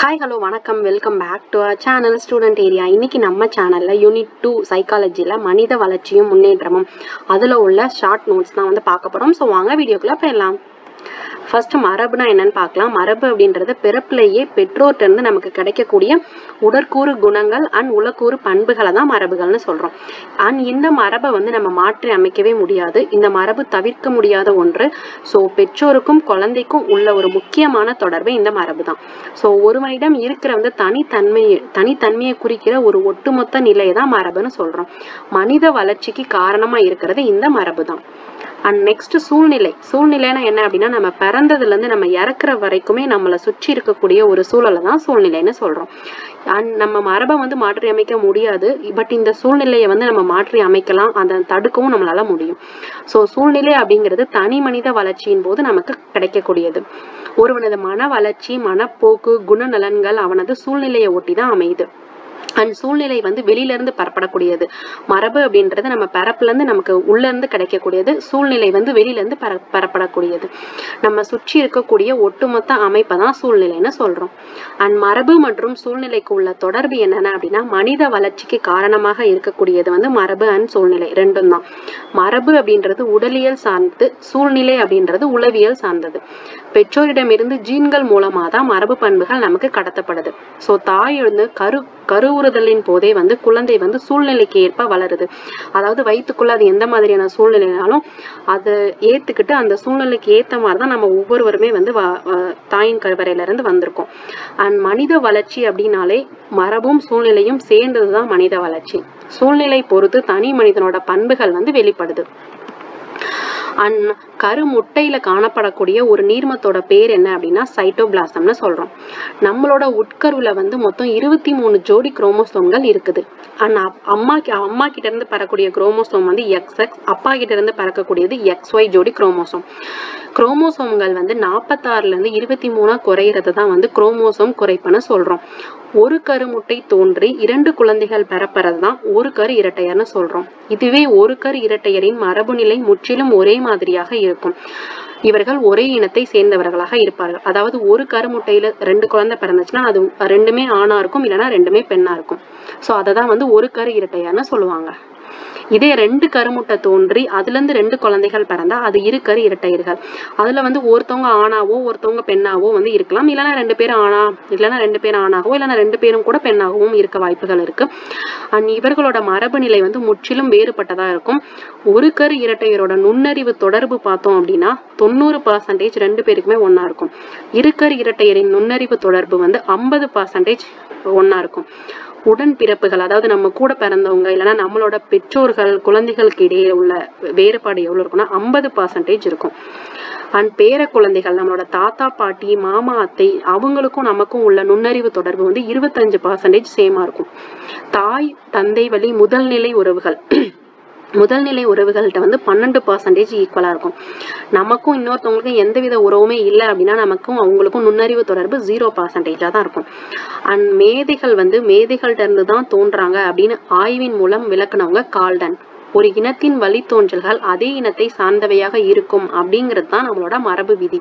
hi hello வணக்கம் welcome back to our channel student area இன்னைக்கு நம்ம சேனலில் யூனிட் டூ சைக்காலஜியில் மனித வளர்ச்சியும் முன்னேற்றமும் அதில் உள்ள ஷார்ட் நோட்ஸ் தான் வந்து பார்க்க போகிறோம் ஸோ வாங்க வீடியோக்குள்ளே போயிடலாம் ஃபர்ஸ்ட் மரபுனா என்னன்னு பார்க்கலாம் மரபு அப்படின்றது பிறப்பிலேயே பெற்றோர்கிட்டருந்து நமக்கு கிடைக்கக்கூடிய உடற்கூறு குணங்கள் அண்ட் உளக்கூறு பண்புகளை தான் மரபுகள்னு சொல்கிறோம் அண்ட் இந்த மரபை வந்து நம்ம மாற்றி அமைக்கவே முடியாது இந்த மரபு தவிர்க்க முடியாத ஒன்று ஸோ பெற்றோருக்கும் குழந்தைக்கும் உள்ள ஒரு முக்கியமான தொடர்பு இந்த மரபு தான் ஸோ ஒருவனிடம் இருக்கிற வந்து தனித்தன்மையை தனித்தன்மையை குறிக்கிற ஒரு ஒட்டுமொத்த நிலையை தான் மரபுன்னு சொல்கிறோம் மனித வளர்ச்சிக்கு காரணமாக இருக்கிறது இந்த மரபு தான் அண்ட் நெக்ஸ்ட் சூழ்நிலை சூழ்நிலைன்னா என்ன அப்படின்னா நம்ம பிறந்ததுலேருந்து நம்ம இறக்குற வரைக்குமே நம்மளை சுற்றி இருக்கக்கூடிய ஒரு சூழலை தான் சூழ்நிலைன்னு சொல்கிறோம் அண்ட் நம்ம மரபை வந்து மாற்றி அமைக்க முடியாது பட் இந்த சூழ்நிலையை வந்து நம்ம மாற்றி அமைக்கலாம் அதை தடுக்கவும் நம்மளால முடியும் ஸோ சூழ்நிலை அப்படிங்கிறது தனி மனித வளர்ச்சியின் போது நமக்கு கிடைக்கக்கூடியது ஒருவனது மன வளர்ச்சி மனப்போக்கு குணநலன்கள் அவனது சூழ்நிலையை ஒட்டி தான் அமையுது அண்ட் சூழ்நிலை வந்து வெளியில இருந்து பெறப்படக்கூடியது மரபு அப்படின்றது நம்ம பிறப்புல இருந்து நமக்கு உள்ள இருந்து கிடைக்கக்கூடியது சூழ்நிலை வந்து வெளியில இருந்து பெற பெறப்படக்கூடியது நம்ம சுற்றி இருக்கக்கூடிய ஒட்டுமொத்த அமைப்பை தான் சூழ்நிலைன்னு சொல்றோம் அண்ட் மரபு மற்றும் சூழ்நிலைக்கு உள்ள தொடர்பு என்னென்ன அப்படின்னா மனித வளர்ச்சிக்கு காரணமாக இருக்கக்கூடியது வந்து மரபு அண்ட் சூழ்நிலை ரெண்டும் தான் மரபு அப்படின்றது உடலியல் சார்ந்தது சூழ்நிலை அப்படின்றது உளவியல் சார்ந்தது பெற்றோரிடமிருந்து ஜீன்கள் மூலமா தான் மரபு பண்புகள் நமக்கு கடத்தப்படுது ஸோ தாய் வந்து கரு கருவுறுதலின் போதே வந்து குழந்தை வந்து சூழ்நிலைக்கு ஏற்ப வளருது அதாவது வயிற்றுக்குள்ள அது எந்த மாதிரியான சூழ்நிலைனாலும் அதை ஏத்துக்கிட்டு அந்த சூழ்நிலைக்கு ஏத்த மாதிரி தான் நம்ம ஒவ்வொருவருமே வந்து வ- வ- தாயின் கருவறையில இருந்து வந்திருக்கோம் அண்ட் மனித வளர்ச்சி அப்படின்னாலே மரபும் சூழ்நிலையும் சேர்ந்தது தான் மனித வளர்ச்சி சூழ்நிலை பொறுத்து தனி மனிதனோட பண்புகள் வந்து வெளிப்படுது அண்ட் கரு முட்டையில காணப்படக்கூடிய ஒரு நீர்மத்தோட பேர் என்ன அப்படின்னா சைட்டோபிளாசம்னு சொல்றோம் நம்மளோட உட்கருவுல வந்து மொத்தம் இருபத்தி மூணு ஜோடி குரோமோசோம்கள் இருக்குது அண்ட் அம்மா கி- அம்மா கிட்ட இருந்து பெறக்கூடிய குரோமோசோம் வந்து எக்ஸ் எக்ஸ் அப்பா கிட்ட இருந்து பிறக்கக்கூடியது எக்ஸ் ஒய் ஜோடி குரோமோசோம் குரோமோசோம்கள் வந்து நாற்பத்தாறுல இருந்து இருபத்தி மூணா குறையிறது தான் வந்து குரோமோசோம் குறைப்புன்னு சொல்றோம் ஒரு கருமுட்டை தோன்றி இரண்டு குழந்தைகள் பெறப்பறது தான் ஒரு கரு இரட்டையர்னு சொல்றோம் இதுவே ஒரு கரு இரட்டையரின் மரபு நிலை முற்றிலும் ஒரே மாதிரியாக இருக்கும் இவர்கள் ஒரே இனத்தை சேர்ந்தவர்களாக இருப்பார்கள் அதாவது ஒரு கருமுட்டையில ரெண்டு குழந்தை பிறந்துச்சுன்னா அது ரெண்டுமே ஆணா இருக்கும் இல்லைன்னா ரெண்டுமே பெண்ணா இருக்கும் ஸோ அதை தான் வந்து ஒரு கரு இரட்டையர்னு சொல்லுவாங்க இதே ரெண்டு கருமுட்டை தோன்றி அதுல இருந்து ரெண்டு குழந்தைகள் பிறந்தா அது இரு கரு இரட்டையர்கள் அதுல வந்து ஒருத்தவங்க ஆணாவோ ஒருத்தவங்க பெண்ணாவோ வந்து இருக்கலாம் இல்லைன்னா ரெண்டு பேரும் ஆணா இல்லைன்னா ரெண்டு பேரும் ஆணாகவோ இல்லைன்னா ரெண்டு பேரும் கூட பெண்ணாகவும் இருக்க வாய்ப்புகள் இருக்கு அண்ட் இவர்களோட மரபு நிலை வந்து முற்றிலும் வேறுபட்டதா இருக்கும் ஒரு கரு இரட்டையரோட நுண்ணறிவு தொடர்பு பார்த்தோம் அப்படின்னா தொண்ணூறு பர்சன்டேஜ் ரெண்டு பேருக்குமே ஒண்ணா இருக்கும் இருக்கரு இரட்டையரின் நுண்ணறிவு தொடர்பு வந்து ஐம்பது பர்சன்டேஜ் ஒண்ணா இருக்கும் உடன் பிறப்புகள் அதாவது நம்ம கூட பிறந்தவங்க இல்லைன்னா நம்மளோட பெற்றோர்கள் குழந்தைகளுக்கு இடையே உள்ள வேறுபாடு எவ்வளவு இருக்கும்னா ஐம்பது பர்சன்டேஜ் இருக்கும் அண்ட் பேர குழந்தைகள் நம்மளோட தாத்தா பாட்டி மாமா அத்தை அவங்களுக்கும் நமக்கும் உள்ள நுண்ணறிவு தொடர்பு வந்து இருபத்தஞ்சு பர்சன்டேஜ் சேமா இருக்கும் தாய் தந்தை வழி முதல் நிலை உறவுகள் முதல் நிலை உறவுகள்கிட்ட வந்து பன்னெண்டு பர்சன்டேஜ் ஈக்குவலாக இருக்கும் நமக்கும் இன்னொருத்தவங்களுக்கும் எந்தவித உறவுமே இல்லை அப்படின்னா நமக்கும் அவங்களுக்கும் நுண்ணறிவு தொடர்பு ஜீரோ பர்சன்டேஜாக தான் இருக்கும் அண்ட் மேதைகள் வந்து மேதைகள்ட்ட இருந்து தான் தோன்றாங்க அப்படின்னு ஆய்வின் மூலம் விளக்குனவங்க கால்டன் ஒரு இனத்தின் வழித்தோன்றல்கள் அதே இனத்தை சார்ந்தவையாக இருக்கும் அப்படிங்கிறது தான் நம்மளோட மரபு விதி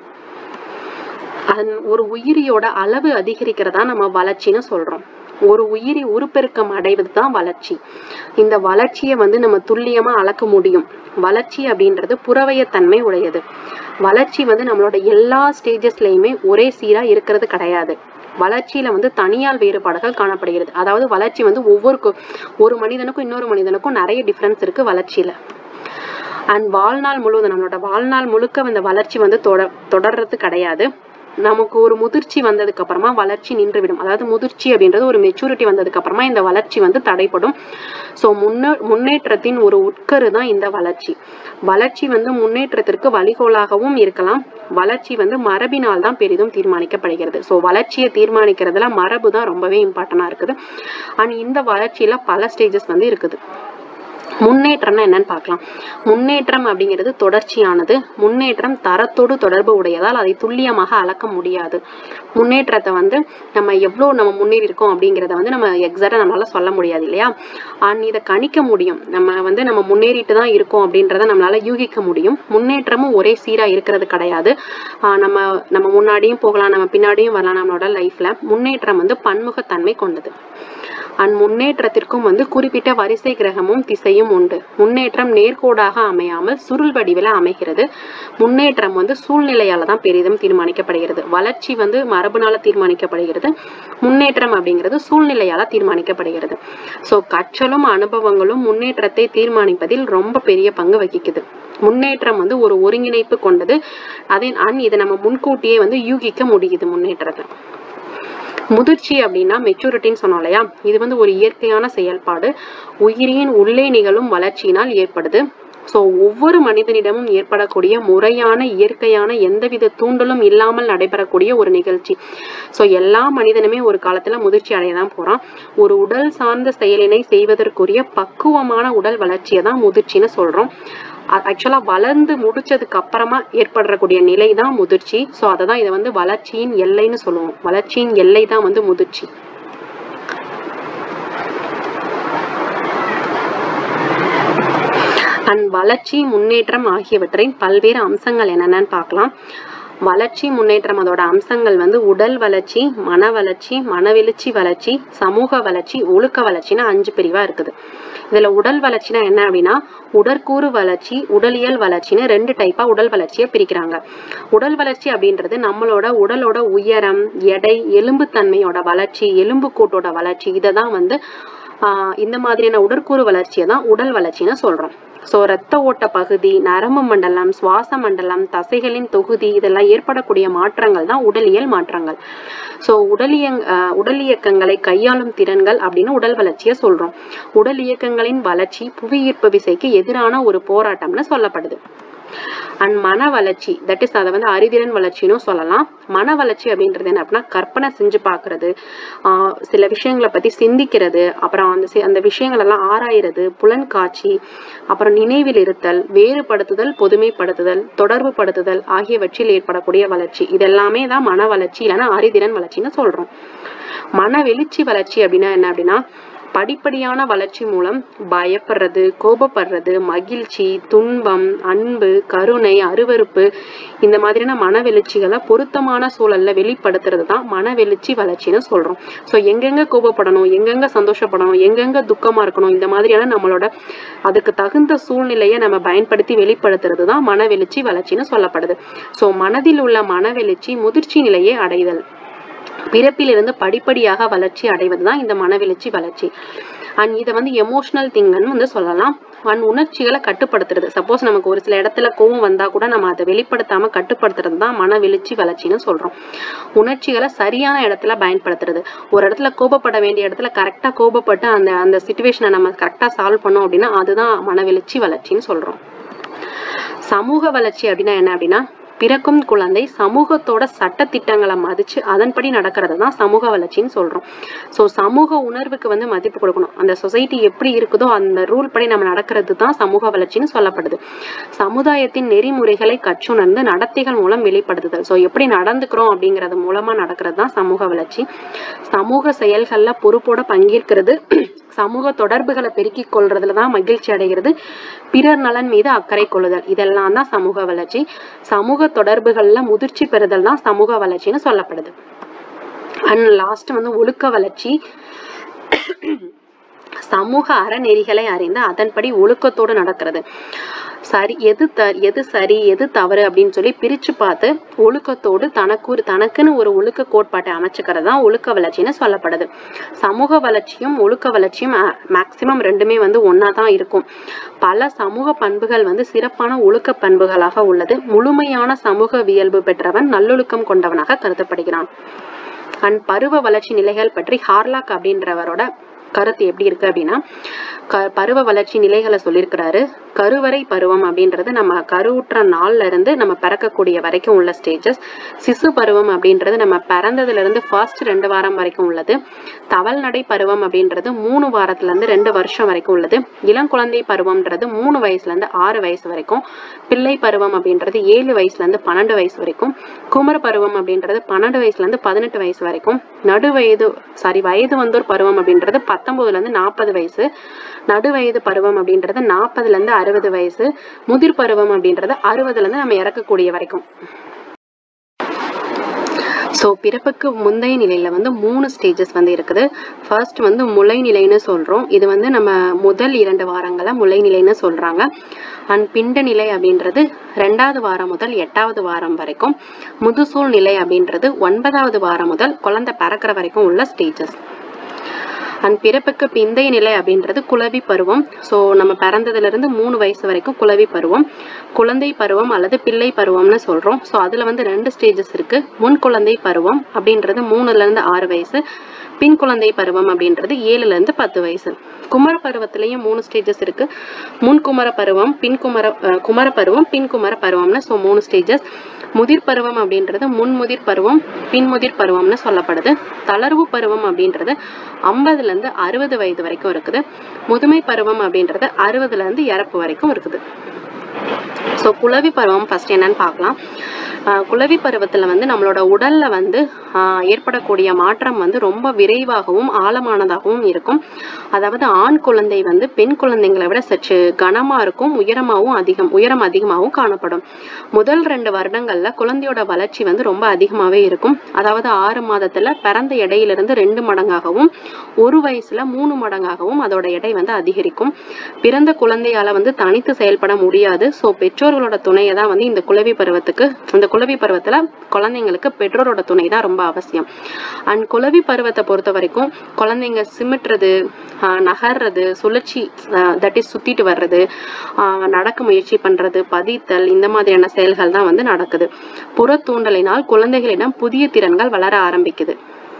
அதன் ஒரு உயிரியோட அளவு அதிகரிக்கிறதா நம்ம வளர்ச்சின்னு சொல்றோம் ஒரு உயிரி உருப்பெருக்கம் அடைவது தான் வளர்ச்சி இந்த வளர்ச்சியை வந்து நம்ம துல்லியமா அளக்க முடியும் வளர்ச்சி அப்படின்றது புறவயத்தன்மை உடையது வளர்ச்சி வந்து நம்மளோட எல்லா ஸ்டேஜஸ்லயுமே ஒரே சீரா இருக்கிறது கிடையாது வளர்ச்சியில வந்து தனியால் வேறுபாடுகள் காணப்படுகிறது அதாவது வளர்ச்சி வந்து ஒவ்வொரு கு- ஒரு மனிதனுக்கும் இன்னொரு மனிதனுக்கும் நிறைய டிஃபரன்ஸ் இருக்கு வளர்ச்சியில அண்ட் வாழ்நாள் முழுவதும் நம்மளோட வாழ்நாள் முழுக்க இந்த வளர்ச்சி வந்து தொட தொடர்றது கிடையாது நமக்கு ஒரு முதிர்ச்சி வந்ததுக்கு அப்புறமா வளர்ச்சி நின்றுவிடும் அதாவது முதிர்ச்சி அப்படின்றது ஒரு மெச்சூரிட்டி வந்ததுக்கு அப்புறமா இந்த வளர்ச்சி வந்து தடைப்படும் ஸோ முன்னே முன்னேற்றத்தின் ஒரு உட்கரு தான் இந்த வளர்ச்சி வளர்ச்சி வந்து முன்னேற்றத்திற்கு வழிகோலாகவும் இருக்கலாம் வளர்ச்சி வந்து மரபினால் தான் பெரிதும் தீர்மானிக்கப்படுகிறது ஸோ வளர்ச்சியை தீர்மானிக்கிறதுல மரபு தான் ரொம்பவே இம்பார்ட்டண்டாக இருக்குது அண்ட் இந்த வளர்ச்சியில பல ஸ்டேஜஸ் வந்து இருக்குது முன்னேற்றம்னா என்னன்னு பார்க்கலாம் முன்னேற்றம் அப்படிங்கிறது தொடர்ச்சியானது முன்னேற்றம் தரத்தோடு தொடர்பு உடையதால் அதை துல்லியமாக அளக்க முடியாது முன்னேற்றத்தை வந்து நம்ம எவ்வளோ நம்ம முன்னேறி இருக்கோம் அப்படிங்கிறத வந்து நம்ம எக்ஸாக்டாக நம்மளால சொல்ல முடியாது இல்லையா அண்ட் இதை கணிக்க முடியும் நம்ம வந்து நம்ம முன்னேறிட்டு தான் இருக்கோம் அப்படின்றத நம்மளால யூகிக்க முடியும் முன்னேற்றமும் ஒரே சீராக இருக்கிறது கிடையாது ஆஹ் நம்ம நம்ம முன்னாடியும் போகலாம் நம்ம பின்னாடியும் வரலாம் நம்மளோட லைஃப்ல முன்னேற்றம் வந்து பன்முகத்தன்மை கொண்டது அண்ட் முன்னேற்றத்திற்கும் வந்து குறிப்பிட்ட வரிசை கிரகமும் திசையும் உண்டு முன்னேற்றம் நேர்கோடாக அமையாமல் சுருள் வடிவில் அமைகிறது முன்னேற்றம் வந்து சூழ்நிலையால தான் பெரிதும் தீர்மானிக்கப்படுகிறது வளர்ச்சி வந்து மரபுனால தீர்மானிக்கப்படுகிறது முன்னேற்றம் அப்படிங்கிறது சூழ்நிலையால தீர்மானிக்கப்படுகிறது ஸோ கற்றலும் அனுபவங்களும் முன்னேற்றத்தை தீர்மானிப்பதில் ரொம்ப பெரிய பங்கு வகிக்குது முன்னேற்றம் வந்து ஒரு ஒருங்கிணைப்பு கொண்டது அதே அண்ட் இதை நம்ம முன்கூட்டியே வந்து யூகிக்க முடியுது முன்னேற்றத்தை முதிர்ச்சி அப்படின்னா மெச்சூரிட்டின்னு சொன்னோம் இல்லையா இது வந்து ஒரு இயற்கையான செயல்பாடு உயிரியின் உள்ளே நிகழும் வளர்ச்சியினால் ஏற்படுது ஸோ ஒவ்வொரு மனிதனிடமும் ஏற்படக்கூடிய முறையான இயற்கையான எந்தவித தூண்டலும் இல்லாமல் நடைபெறக்கூடிய ஒரு நிகழ்ச்சி ஸோ எல்லா மனிதனுமே ஒரு காலத்தில் முதிர்ச்சி அடைய தான் போகிறான் ஒரு உடல் சார்ந்த செயலினை செய்வதற்குரிய பக்குவமான உடல் வளர்ச்சியை தான் முதிர்ச்சின்னு சொல்கிறோம் ஆக்சுவலாக வளர்ந்து முடிச்சதுக்கு அப்புறமா ஏற்படக்கூடிய நிலை தான் முதிர்ச்சி ஸோ அதை தான் இதை வந்து வளர்ச்சியின் எல்லைன்னு சொல்லுவோம் வளர்ச்சியின் எல்லை தான் வந்து முதிர்ச்சி அண்ட் வளர்ச்சி முன்னேற்றம் ஆகியவற்றின் பல்வேறு அம்சங்கள் என்னென்னு பார்க்கலாம் வளர்ச்சி முன்னேற்றம் அதோட அம்சங்கள் வந்து உடல் வளர்ச்சி மன வளர்ச்சி மனவெழுச்சி வளர்ச்சி சமூக வளர்ச்சி ஒழுக்க வளர்ச்சின்னு அஞ்சு பிரிவா இருக்குது இதுல உடல் வளர்ச்சினா என்ன அப்படின்னா உடற்கூறு வளர்ச்சி உடலியல் வளர்ச்சின்னு ரெண்டு டைப்பா உடல் வளர்ச்சியை பிரிக்கிறாங்க உடல் வளர்ச்சி அப்படின்றது நம்மளோட உடலோட உயரம் எடை எலும்புத்தன்மையோட வளர்ச்சி எலும்பு கூட்டோட வளர்ச்சி இதை தான் வந்து ஆஹ் இந்த மாதிரியான உடற்கூறு வளர்ச்சியை தான் உடல் வளர்ச்சின்னு சொல்றோம் ஸோ ரத்த ஓட்ட பகுதி நரம்பு மண்டலம் சுவாச மண்டலம் தசைகளின் தொகுதி இதெல்லாம் ஏற்படக்கூடிய மாற்றங்கள் தான் உடலியல் மாற்றங்கள் ஸோ உடலியங் அஹ் உடல் இயக்கங்களை கையாளும் திறன்கள் அப்படின்னு உடல் வளர்ச்சியை சொல்றோம் உடல் இயக்கங்களின் வளர்ச்சி புவியீர்ப்பு விசைக்கு எதிரான ஒரு போராட்டம்னு சொல்லப்படுது அண்ட் மன வளர்ச்சி தட் இஸ் அதை வந்து அறிதிறன் வளர்ச்சினும் சொல்லலாம் மன வளர்ச்சி அப்படின்றது என்ன அப்படின்னா கற்பனை செஞ்சு பார்க்கறது ஆஹ் சில விஷயங்களை பத்தி சிந்திக்கிறது அப்புறம் அந்த சி- அந்த விஷயங்கள் எல்லாம் ஆராயிறது புலன் காட்சி அப்புறம் நினைவில் இருத்தல் வேறுபடுத்துதல் பொதுமைப்படுத்துதல் தொடர்பு படுத்துதல் ஆகியவற்றில் ஏற்படக்கூடிய வளர்ச்சி இதெல்லாமே தான் மன வளர்ச்சி இல்லைன்னா அறிதிறன் வளர்ச்சின்னு சொல்றோம் மன வெளிச்சி வளர்ச்சி அப்படின்னா என்ன அப்படின்னா படிப்படியான வளர்ச்சி மூலம் பயப்படுறது கோபப்படுறது மகிழ்ச்சி துன்பம் அன்பு கருணை அருவருப்பு இந்த மாதிரியான மனவெழுச்சிகளை பொருத்தமான சூழல்ல வெளிப்படுத்துறது தான் மனவெழுச்சி வளர்ச்சின்னு சொல்றோம் ஸோ எங்கெங்க கோபப்படணும் எங்கெங்க சந்தோஷப்படணும் எங்கெங்க துக்கமா இருக்கணும் இந்த மாதிரியான நம்மளோட அதுக்கு தகுந்த சூழ்நிலையை நம்ம பயன்படுத்தி வெளிப்படுத்துறது தான் மனவெழுச்சி வளர்ச்சின்னு சொல்லப்படுது ஸோ மனதில் உள்ள மனவெழுச்சி முதிர்ச்சி நிலையை அடைதல் பிறப்பிலிருந்து படிப்படியாக வளர்ச்சி அடைவது தான் இந்த மனவெழுச்சி வளர்ச்சி அண்ட் இதை வந்து எமோஷனல் திங்குன்னு வந்து சொல்லலாம் அண்ட் உணர்ச்சிகளை கட்டுப்படுத்துறது சப்போஸ் நமக்கு ஒரு சில இடத்துல கோவம் வந்தா கூட நம்ம அதை வெளிப்படுத்தாம கட்டுப்படுத்துறது தான் மனவெழுச்சி வளர்ச்சின்னு சொல்றோம் உணர்ச்சிகளை சரியான இடத்துல பயன்படுத்துறது ஒரு இடத்துல கோபப்பட வேண்டிய இடத்துல கரெக்டா கோபப்பட்டு அந்த அந்த சுச்சுவேஷனை நம்ம கரெக்டா சால்வ் பண்ணோம் அப்படின்னா அதுதான் மனவெழுச்சி வளர்ச்சின்னு சொல்றோம் சமூக வளர்ச்சி அப்படின்னா என்ன அப்படின்னா பிறக்கும் குழந்தை சமூகத்தோட சட்டத்திட்டங்களை மதிச்சு அதன்படி நடக்கிறது தான் சமூக வளர்ச்சின்னு சொல்றோம் ஸோ சமூக உணர்வுக்கு வந்து மதிப்பு கொடுக்கணும் அந்த சொசைட்டி எப்படி இருக்குதோ அந்த ரூல் படி நம்ம நடக்கிறது தான் சமூக வளர்ச்சின்னு சொல்லப்படுது சமுதாயத்தின் நெறிமுறைகளை கற்றுணர்ந்து நடத்தைகள் மூலம் வெளிப்படுத்துதல் ஸோ எப்படி நடந்துக்கிறோம் அப்படிங்கறது மூலமா நடக்கிறது தான் சமூக வளர்ச்சி சமூக செயல்கள்ல பொறுப்போட பங்கேற்கிறது சமூக தொடர்புகளை பெருக்கிக் கொள்றதுல தான் மகிழ்ச்சி அடைகிறது பிறர் நலன் மீது அக்கறை கொள்ளுதல் இதெல்லாம் தான் சமூக வளர்ச்சி சமூக தொடர்புகள்ல முதிர்ச்சி பெறுதல் தான் சமூக வளர்ச்சின்னு சொல்லப்படுது அண்ட் லாஸ்ட் வந்து ஒழுக்க வளர்ச்சி சமூக அறநெறிகளை அறிந்து அதன்படி ஒழுக்கத்தோடு நடக்கிறது சரி எது த எது சரி எது தவறு அப்படின்னு சொல்லி பிரிச்சு பார்த்து ஒழுக்கத்தோடு தனக்கு தனக்குன்னு ஒரு ஒழுக்க கோட்பாட்டை அமைச்சுக்கிறது தான் ஒழுக்க வளர்ச்சின்னு சொல்லப்படுது சமூக வளர்ச்சியும் ஒழுக்க வளர்ச்சியும் மேக்சிமம் ரெண்டுமே வந்து ஒன்றா தான் இருக்கும் பல சமூக பண்புகள் வந்து சிறப்பான ஒழுக்க பண்புகளாக உள்ளது முழுமையான சமூக வியல்பு பெற்றவன் நல்லொழுக்கம் கொண்டவனாக கருதப்படுகிறான் அண்ட் பருவ வளர்ச்சி நிலைகள் பற்றி ஹார்லாக் அப்படின்றவரோட கருத்து எப்படி இருக்கு அப்படின்னா க பருவ வளர்ச்சி நிலைகளை சொல்லியிருக்கிறாரு கருவறை பருவம் அப்படின்றது நம்ம கருவுற்ற நாள்ல இருந்து நம்ம பிறக்கக்கூடிய வரைக்கும் உள்ள ஸ்டேஜஸ் சிசு பருவம் அப்படின்றது நம்ம பிறந்ததுல இருந்து ஃபர்ஸ்ட் ரெண்டு வாரம் வரைக்கும் உள்ளது தவள் நடை பருவம் அப்படின்றது மூணு வாரத்துல இருந்து ரெண்டு வருஷம் வரைக்கும் உள்ளது இளங்குழந்தை பருவம்ன்றது மூணு வயசுல இருந்து ஆறு வயசு வரைக்கும் பிள்ளை பருவம் அப்படின்றது ஏழு வயசுல இருந்து பன்னெண்டு வயசு வரைக்கும் குமர பருவம் அப்படின்றது பன்னெண்டு வயசுல இருந்து பதினெட்டு வயசு வரைக்கும் நடு வயது சாரி வயது வந்தோர் பருவம் அப்படின்றது பத்தொன்பதுல இருந்து நாற்பது வயசு நடு வயது பருவம் அப்படின்றது நாற்பதுல இருந்து அறுபது வயசு முதிர் பருவம் அப்படின்றது அறுபதுல இருந்து நம்ம இறக்கக்கூடிய வரைக்கும் ஸோ பிறப்புக்கு முந்தைய நிலையில் வந்து மூணு ஸ்டேஜஸ் வந்து இருக்குது ஃபர்ஸ்ட் வந்து முளை நிலைன்னு சொல்கிறோம் இது வந்து நம்ம முதல் இரண்டு வாரங்களை முளை நிலைன்னு சொல்கிறாங்க அண்ட் பிண்ட நிலை அப்படின்றது ரெண்டாவது வாரம் முதல் எட்டாவது வாரம் வரைக்கும் முதுசூல் நிலை அப்படின்றது ஒன்பதாவது வாரம் முதல் குழந்தை பிறக்கிற வரைக்கும் உள்ள ஸ்டேஜஸ் அண்ட் பிறப்புக்கு பிந்தைய நிலை அப்படின்றது குளவி பருவம் ஸோ நம்ம பிறந்ததுலேருந்து மூணு வயசு வரைக்கும் குளவி பருவம் குழந்தை பருவம் அல்லது பிள்ளை பருவம்னு சொல்கிறோம் ஸோ அதில் வந்து ரெண்டு ஸ்டேஜஸ் இருக்குது முன் குழந்தை பருவம் அப்படின்றது மூணுலேருந்து ஆறு வயசு பின் குழந்தை பருவம் அப்படின்றது ஏழுலேருந்து பத்து வயசு குமர பருவத்திலையும் மூணு ஸ்டேஜஸ் இருக்குது முன் குமர பருவம் பின் குமர அஹ், குமர பருவம் பின் குமர பருவம்னு ஸோ மூணு ஸ்டேஜஸ் முதிர் பருவம் அப்படின்றது முன்முதிர் பருவம் பின்முதிர் பருவம்னு சொல்லப்படுது தளர்வு பருவம் அப்படின்றது ஐம்பதுலேருந்து அறுபது வயது வரைக்கும் இருக்குது முதுமை பருவம் அப்படின்றது அறுபதுலேருந்து இறப்பு வரைக்கும் இருக்குது ஸோ குளவி பருவம் ஃபர்ஸ்ட் என்னன்னு பார்க்கலாம் ஆஹ் குளவி பருவத்தில் வந்து நம்மளோட உடல்ல வந்து ஆஹ் ஏற்படக்கூடிய மாற்றம் வந்து ரொம்ப விரைவாகவும் ஆழமானதாகவும் இருக்கும் அதாவது ஆண் குழந்தை வந்து பெண் குழந்தைங்களை விட சற்று கனமா இருக்கும் உயரமாகவும் அதிகம் உயரம் அதிகமாகவும் காணப்படும் முதல் ரெண்டு வருடங்கள்ல குழந்தையோட வளர்ச்சி வந்து ரொம்ப அதிகமாகவே இருக்கும் அதாவது ஆறு மாதத்துல பிறந்த எடையிலிருந்து ரெண்டு மடங்காகவும் ஒரு வயசுல மூணு மடங்காகவும் அதோட எடை வந்து அதிகரிக்கும் பிறந்த குழந்தையால வந்து தனித்து செயல்பட முடியாது ஸோ பெற்றோர்களோட துணையை தான் வந்து இந்த குளவி பருவத்துக்கு இந்த குளவி பருவத்துல குழந்தைங்களுக்கு பெற்றோரோட துணை தான் ரொம்ப அவசியம் அண்ட் குளவி பருவத்தை பொறுத்த வரைக்கும் குழந்தைங்க சிமிட்டுறது ஆஹ் நகர்றது சுழற்சி தட் இஸ் சுத்திட்டு வர்றது ஆஹ் நடக்க முயற்சி பண்றது பதித்தல் இந்த மாதிரியான செயல்கள் தான் வந்து நடக்குது புற தூண்டலினால் குழந்தைகளிடம் புதிய திறன்கள் வளர ஆரம்பிக்குது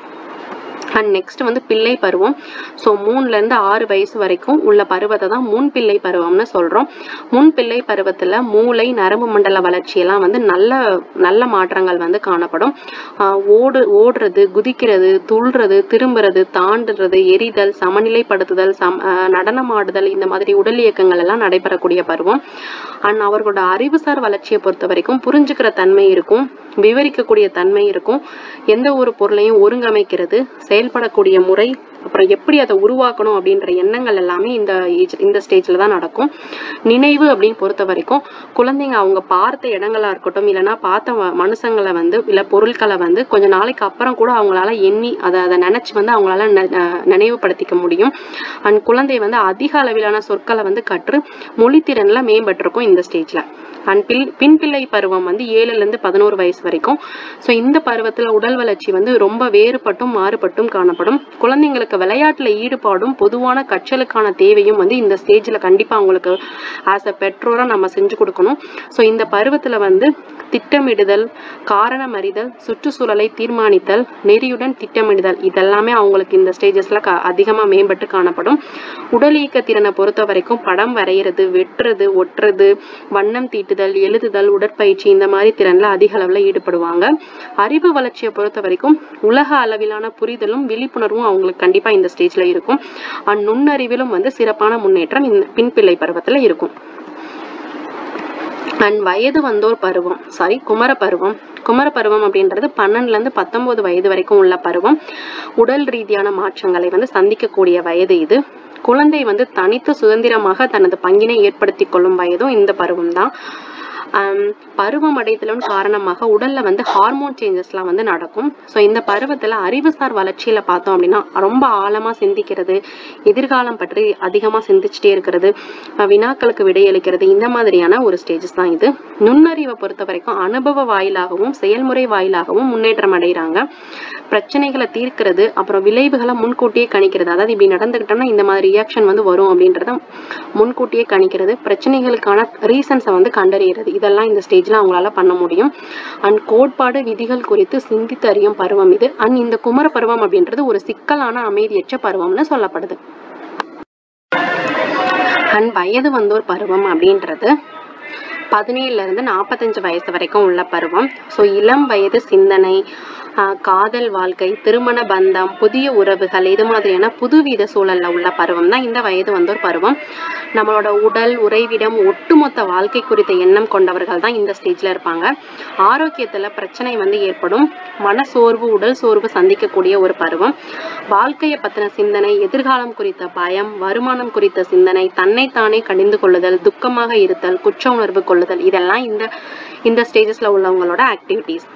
அண்ட் நெக்ஸ்ட் வந்து பிள்ளை பருவம் ஸோ மூணுலேருந்து ஆறு வயசு வரைக்கும் உள்ள பருவத்தை தான் முன் பிள்ளை பருவம்னு சொல்கிறோம் முன் பிள்ளை பருவத்தில் மூளை நரம்பு மண்டல வளர்ச்சியெல்லாம் வந்து நல்ல நல்ல மாற்றங்கள் வந்து காணப்படும் ஆஹ் ஓடு ஓடுறது குதிக்கிறது துள்ளுறது திரும்புறது தாண்டுறது எரிதல் சமநிலைப்படுத்துதல் சம் ஆஹ் நடனமாடுதல் இந்த மாதிரி உடல் இயக்கங்கள் எல்லாம் நடைபெறக்கூடிய பருவம் அண்ட் அவர்களோட அறிவுசார் வளர்ச்சியை பொறுத்த வரைக்கும் புரிஞ்சுக்கிற தன்மை இருக்கும் விவரிக்கக்கூடிய தன்மை இருக்கும் எந்த ஒரு பொருளையும் ஒருங்கமைக்கிறது செயல்படக்கூடிய முறை அப்புறம் எப்படி அதை உருவாக்கணும் அப்படின்ற எண்ணங்கள் எல்லாமே இந்த ஏஜ் இந்த ஸ்டேஜில் தான் நடக்கும் நினைவு அப்படின்னு பொறுத்த வரைக்கும் குழந்தைங்க அவங்க பார்த்த இடங்களா இருக்கட்டும் இல்லைன்னா பார்த்த ம- மனுஷங்களை வந்து இல்லை பொருட்களை வந்து கொஞ்ச நாளைக்கு அப்புறம் கூட அவங்களால எண்ணி அதை அதை நினச்சி வந்து அவங்களால ந- அஹ் நினைவுபடுத்திக்க முடியும் அண்ட் குழந்தை வந்து அதிக அளவிலான சொற்களை வந்து கற்று மொழித்திறன்ல மேம்பட்டிருக்கும் இந்த ஸ்டேஜில் அண்ட் பில் பின் பிள்ளை பருவம் வந்து ஏழுலேருந்து பதினோரு வயசு வரைக்கும் ஸோ இந்த பருவத்தில் உடல் வளர்ச்சி வந்து ரொம்ப வேறுபட்டும் மாறுபட்டும் காணப்படும் குழந்தைங்களுக்கு விளையாட்டில் ஈடுபாடும் பொதுவான கற்றலுக்கான தேவையும் வந்து இந்த ஸ்டேஜில் கண்டிப்பாக அவங்களுக்கு ஆஸ் அ பெற்றோராக நம்ம செஞ்சு கொடுக்கணும் ஸோ இந்த பருவத்தில் வந்து திட்டமிடுதல் காரணம் அறிதல் சுற்றுச்சூழலை தீர்மானித்தல் நெறியுடன் திட்டமிடுதல் இதெல்லாமே அவங்களுக்கு இந்த ஸ்டேஜஸில் க அதிகமாக மேம்பட்டு காணப்படும் உடல் இயக்க திறனை பொறுத்த வரைக்கும் படம் வரைகிறது வெட்டுறது ஒட்டுறது வண்ணம் தீட்டுதல் எழுதுதல் உடற்பயிற்சி இந்த மாதிரி திறனில் அதிக அளவில் ஈடுபடுவாங்க அறிவு வளர்ச்சியை பொறுத்த வரைக்கும் உலக அளவிலான புரிதலும் விழிப்புணர்வும் அவங்களுக்கு கண்டிப்பாக இந்த ஸ்டேஜில் இருக்கும் அண்ட் நுண்ணறிவிலும் வந்து சிறப்பான முன்னேற்றம் இந்த பின்பிள்ளை பருவத்தில் இருக்கும் அண்ட் வயது வந்தோர் பருவம் சாரி குமர பருவம் குமர பருவம் அப்படின்றது பன்னெண்டுலேருந்து பத்தொம்போது வயது வரைக்கும் உள்ள பருவம் உடல் ரீதியான மாற்றங்களை வந்து சந்திக்கக்கூடிய வயது இது குழந்தை வந்து தனித்து சுதந்திரமாக தனது பங்கினை ஏற்படுத்தி கொள்ளும் வயதும் இந்த பருவம் தான் பருவம் அடைதலின் காரணமாக உடல்ல வந்து ஹார்மோன் சேஞ்சஸ்லாம் வந்து நடக்கும் ஸோ இந்த பருவத்தில் அறிவுசார் வளர்ச்சியில பார்த்தோம் அப்படின்னா ரொம்ப ஆழமா சிந்திக்கிறது எதிர்காலம் பற்றி அதிகமாக சிந்திச்சுட்டே இருக்கிறது அஹ் வினாக்களுக்கு விடையளிக்கிறது இந்த மாதிரியான ஒரு ஸ்டேஜஸ் தான் இது நுண்ணறிவை பொறுத்த வரைக்கும் அனுபவ வாயிலாகவும் செயல்முறை வாயிலாகவும் முன்னேற்றம் அடைகிறாங்க பிரச்சனைகளை தீர்க்கிறது அப்புறம் விளைவுகளை முன்கூட்டியே கணிக்கிறது அதாவது இப்படி நடந்துக்கிட்டோம்னா இந்த மாதிரி ரியாக்ஷன் வந்து வரும் அப்படின்றத முன்கூட்டியே கணிக்கிறது பிரச்சனைகளுக்கான ரீசன்ஸை வந்து கண்டறியறது இதெல்லாம் இந்த ஸ்டேஜில் அவங்களால பண்ண முடியும் அண்ட் கோட்பாடு விதிகள் குறித்து சிந்தித்து அறியும் பருவம் இது அண்ட் இந்த குமர பருவம் அப்படின்றது ஒரு சிக்கலான அமைதியற்ற பருவம்னு சொல்லப்படுது அண்ட் வயது வந்தோர் பருவம் அப்படின்றது பதினேழுலேருந்து நாற்பத்தஞ்சு வயசு வரைக்கும் உள்ள பருவம் ஸோ இளம் வயது சிந்தனை ஆஹ் காதல் வாழ்க்கை திருமண பந்தம் புதிய உறவுகள் இது மாதிரியான புதுவித சூழல்ல உள்ள பருவம் தான் இந்த வயது வந்தோர் பருவம் நம்மளோட உடல் உறைவிடம் ஒட்டுமொத்த வாழ்க்கை குறித்த எண்ணம் கொண்டவர்கள் தான் இந்த ஸ்டேஜில் இருப்பாங்க ஆரோக்கியத்தில் பிரச்சனை வந்து ஏற்படும் மனசோர்வு உடல் சோர்வு சந்திக்கக்கூடிய ஒரு பருவம் வாழ்க்கையை பற்றின சிந்தனை எதிர்காலம் குறித்த பயம் வருமானம் குறித்த சிந்தனை தன்னைத்தானே கடிந்து கொள்ளுதல் துக்கமாக இருத்தல் குற்ற உணர்வு கொள்ளுதல் இதெல்லாம் இந்த இந்த ஸ்டேஜஸில் உள்ளவங்களோட ஆக்டிவிட்டீஸ்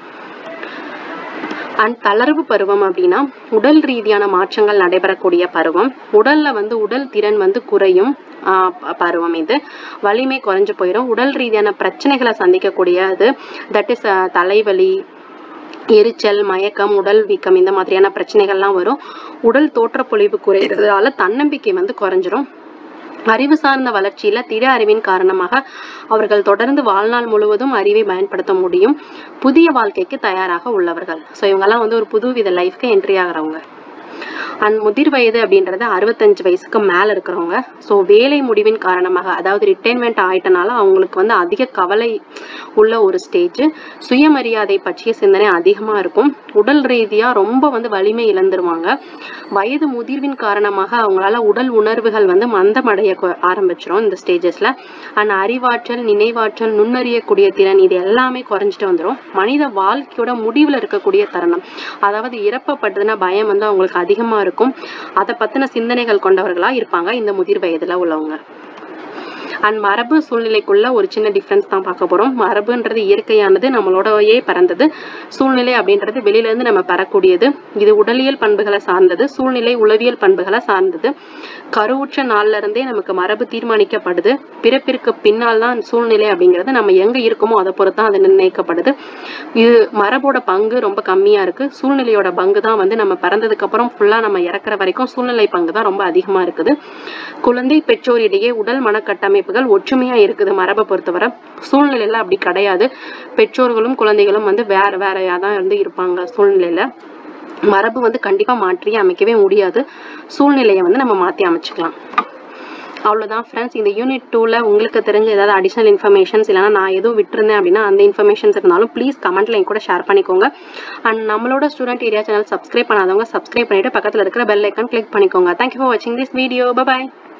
அண்ட் தளர்வு பருவம் அப்படின்னா உடல் ரீதியான மாற்றங்கள் நடைபெறக்கூடிய பருவம் உடல்ல வந்து உடல் திறன் வந்து குறையும் ஆஹ் ப- பருவம் இது வலிமை குறைஞ்சு போயிடும் உடல் ரீதியான பிரச்சனைகளை சந்திக்கக்கூடிய இது தட் இஸ் தலைவலி எரிச்சல் மயக்கம் உடல் வீக்கம் இந்த மாதிரியான பிரச்சனைகள்லாம் வரும் உடல் தோற்றப்பொழிவு குறையிறதால தன்னம்பிக்கை வந்து குறைஞ்சிரும் அறிவு சார்ந்த வளர்ச்சியில திட அறிவின் காரணமாக அவர்கள் தொடர்ந்து வாழ்நாள் முழுவதும் அறிவை பயன்படுத்த முடியும் புதிய வாழ்க்கைக்கு தயாராக உள்ளவர்கள் ஸோ இவங்கெல்லாம் வந்து ஒரு புதுவித லைஃப்க்கு என்ட்ரி ஆகுறவங்க அண்ட் முதிர் வயது அப்படின்றது அறுபத்தஞ்சு வயசுக்கு மேலே இருக்கிறவங்க ஸோ வேலை முடிவின் காரணமாக அதாவது ரிட்டைர்மெண்ட் ஆயிட்டனால அவங்களுக்கு வந்து அதிக கவலை உள்ள ஒரு ஸ்டேஜ் சுயமரியாதை பற்றிய சிந்தனை அதிகமாக இருக்கும் உடல் ரீதியாக ரொம்ப வந்து வலிமை இழந்துருவாங்க வயது முதிர்வின் காரணமாக அவங்களால உடல் உணர்வுகள் வந்து மந்தமடைய கொ- ஆரம்பிச்சிரும் இந்த ஸ்டேஜஸில் அண்ட் அறிவாற்றல் நினைவாற்றல் நுண்ணறியக்கூடிய திறன் இது எல்லாமே குறைஞ்சிட்டு வந்துடும் மனித வாழ்க்கையோட முடிவில் இருக்கக்கூடிய தருணம் அதாவது இறப்பப்படுதுன்னா பயம் வந்து அவங்களுக்கு அதிகமாக இருக்கும் அதை பற்றின சிந்தனைகள் கொண்டவர்களாக இருப்பாங்க இந்த முதிர் வயதில் உள்ளவங்க அண்ட் மரபு சூழ்நிலைக்குள்ள ஒரு சின்ன டிஃப்ரென்ஸ் தான் பார்க்க போகிறோம் மரபுன்றது இயற்கையானது நம்மளோடயே பிறந்தது சூழ்நிலை அப்படின்றது வெளியிலேருந்து நம்ம பெறக்கூடியது இது உடலியல் பண்புகளை சார்ந்தது சூழ்நிலை உளவியல் பண்புகளை சார்ந்தது கருவுற்ற நாள்ல இருந்தே நமக்கு மரபு தீர்மானிக்கப்படுது பிறப்பிற்கு பின்னால் தான் சூழ்நிலை அப்படிங்கிறது நம்ம எங்கே இருக்கோமோ அதை பொறுத்து தான் அது நிர்ணயிக்கப்படுது இது மரபோட பங்கு ரொம்ப கம்மியாக இருக்குது சூழ்நிலையோட பங்கு தான் வந்து நம்ம பிறந்ததுக்கு அப்புறம் ஃபுல்லாக நம்ம இறக்குற வரைக்கும் சூழ்நிலை பங்கு தான் ரொம்ப அதிகமாக இருக்குது குழந்தை பெற்றோரிடையே உடல் மனக்கட்டமைப்புகள் ஒற்றுமையாக இருக்குது மரபை பொறுத்தவரை சூழ்நிலையில் அப்படி கிடையாது பெற்றோர்களும் குழந்தைகளும் வந்து வேற வேறையாக தான் இருந்து இருப்பாங்க சூழ்நிலையில் மரபு வந்து கண்டிப்பாக மாற்றி அமைக்கவே முடியாது சூழ்நிலையை வந்து நம்ம மாற்றி அமைச்சுக்கலாம் அவ்வளோதான் ஃப்ரெண்ட்ஸ் இந்த யூனிட் டூவில் உங்களுக்கு தெரிஞ்ச ஏதாவது அடிஷ்னல் இன்ஃபர்மேஷன்ஸ் இல்லைனா நான் எதுவும் விட்டுருந்தேன் அப்படின்னா அந்த இன்ஃபர்மேஷன்ஸ் இருந்தாலும் ப்ளீஸ் கமெண்ட்டில் என் கூட ஷேர் பண்ணிக்கோங்க அண்ட் நம்மளோட ஸ்டூடெண்ட் ஏரியா சேனல் சப்ஸ்கிரைப் பண்ணாதவங்க சப்ஸ்கிரைப் பண்ணிவிட்டு பக்கத்தில் இருக்கிற பெல் ஐக்கான் கிளிக் பண்ணிக்கோங்க தேங்க்யூ ஃபார் வாட்சிங் திஸ் வீடியோ பபாய்